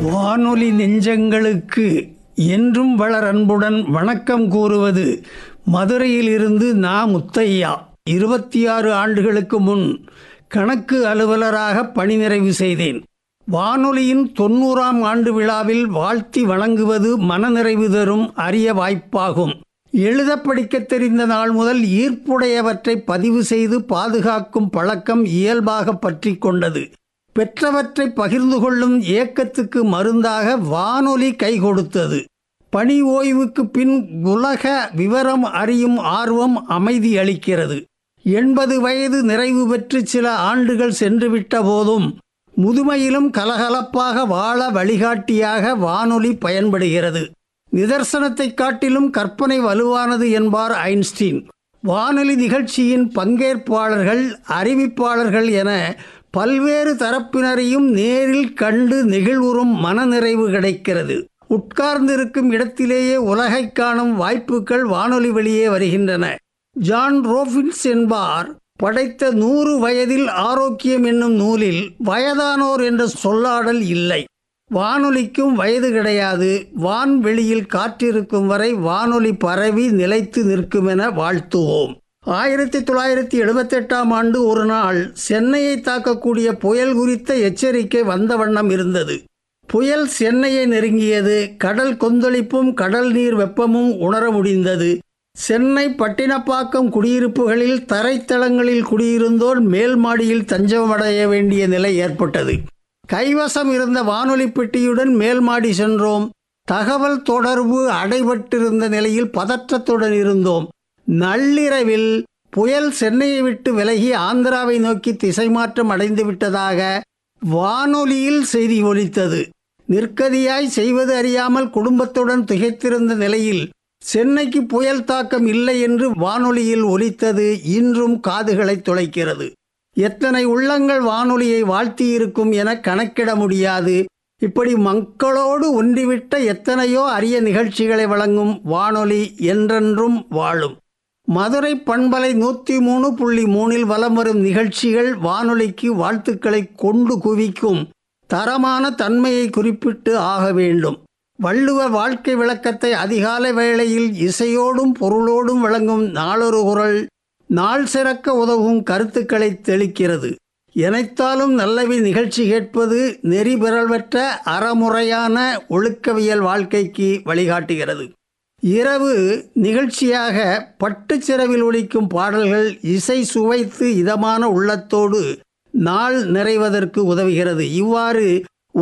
வானொலி நெஞ்சங்களுக்கு என்றும் வளர் அன்புடன் வணக்கம் கூறுவது மதுரையிலிருந்து நா முத்தையா இருபத்தி ஆறு ஆண்டுகளுக்கு முன் கணக்கு அலுவலராக பணி நிறைவு செய்தேன் வானொலியின் தொண்ணூறாம் ஆண்டு விழாவில் வாழ்த்தி வழங்குவது மனநிறைவு தரும் அரிய வாய்ப்பாகும் எழுத படிக்கத் தெரிந்த நாள் முதல் ஈர்ப்புடையவற்றை பதிவு செய்து பாதுகாக்கும் பழக்கம் இயல்பாக பற்றி கொண்டது பெற்றவற்றை பகிர்ந்து கொள்ளும் ஏக்கத்துக்கு மருந்தாக வானொலி கை கொடுத்தது பணி ஓய்வுக்கு பின் உலக விவரம் அறியும் ஆர்வம் அமைதி அளிக்கிறது எண்பது வயது நிறைவு பெற்று சில ஆண்டுகள் சென்றுவிட்ட போதும் முதுமையிலும் கலகலப்பாக வாழ வழிகாட்டியாக வானொலி பயன்படுகிறது நிதர்சனத்தை காட்டிலும் கற்பனை வலுவானது என்பார் ஐன்ஸ்டீன் வானொலி நிகழ்ச்சியின் பங்கேற்பாளர்கள் அறிவிப்பாளர்கள் என பல்வேறு தரப்பினரையும் நேரில் கண்டு நெகிழ்வுறும் மனநிறைவு கிடைக்கிறது உட்கார்ந்திருக்கும் இடத்திலேயே உலகைக் காணும் வாய்ப்புகள் வானொலி வெளியே வருகின்றன ஜான் ரோபின்ஸ் என்பார் படைத்த நூறு வயதில் ஆரோக்கியம் என்னும் நூலில் வயதானோர் என்ற சொல்லாடல் இல்லை வானொலிக்கும் வயது கிடையாது வான்வெளியில் காற்றிருக்கும் வரை வானொலி பரவி நிலைத்து நிற்கும் என வாழ்த்துவோம் ஆயிரத்தி தொள்ளாயிரத்தி எழுபத்தெட்டாம் ஆண்டு ஒரு நாள் சென்னையை தாக்கக்கூடிய புயல் குறித்த எச்சரிக்கை வந்த வண்ணம் இருந்தது புயல் சென்னையை நெருங்கியது கடல் கொந்தளிப்பும் கடல் நீர் வெப்பமும் உணர முடிந்தது சென்னை பட்டினப்பாக்கம் குடியிருப்புகளில் தரைத்தளங்களில் குடியிருந்தோர் மேல் மாடியில் தஞ்சமடைய வேண்டிய நிலை ஏற்பட்டது கைவசம் இருந்த வானொலி பெட்டியுடன் மேல் மாடி சென்றோம் தகவல் தொடர்பு அடைபட்டிருந்த நிலையில் பதற்றத்துடன் இருந்தோம் நள்ளிரவில் புயல் சென்னையை விட்டு விலகி ஆந்திராவை நோக்கி திசை மாற்றம் அடைந்து விட்டதாக வானொலியில் செய்தி ஒலித்தது நிற்கதியாய் செய்வது அறியாமல் குடும்பத்துடன் திகைத்திருந்த நிலையில் சென்னைக்கு புயல் தாக்கம் இல்லை என்று வானொலியில் ஒலித்தது இன்றும் காதுகளை துளைக்கிறது எத்தனை உள்ளங்கள் வானொலியை வாழ்த்தியிருக்கும் என கணக்கிட முடியாது இப்படி மக்களோடு ஒன்றிவிட்ட எத்தனையோ அரிய நிகழ்ச்சிகளை வழங்கும் வானொலி என்றென்றும் வாழும் மதுரை பண்பலை நூற்றி மூணு புள்ளி மூணில் வலம் வரும் நிகழ்ச்சிகள் வானொலிக்கு வாழ்த்துக்களை கொண்டு குவிக்கும் தரமான தன்மையை குறிப்பிட்டு ஆக வேண்டும் வள்ளுவ வாழ்க்கை விளக்கத்தை அதிகாலை வேளையில் இசையோடும் பொருளோடும் வழங்கும் நாளொரு குரல் நாள் சிறக்க உதவும் கருத்துக்களை தெளிக்கிறது எனைத்தாலும் நல்லவி நிகழ்ச்சி கேட்பது நெறி பெறல்பற்ற அறமுறையான ஒழுக்கவியல் வாழ்க்கைக்கு வழிகாட்டுகிறது இரவு நிகழ்ச்சியாக பட்டுச்சிறவில் ஒலிக்கும் பாடல்கள் இசை சுவைத்து இதமான உள்ளத்தோடு நாள் நிறைவதற்கு உதவுகிறது இவ்வாறு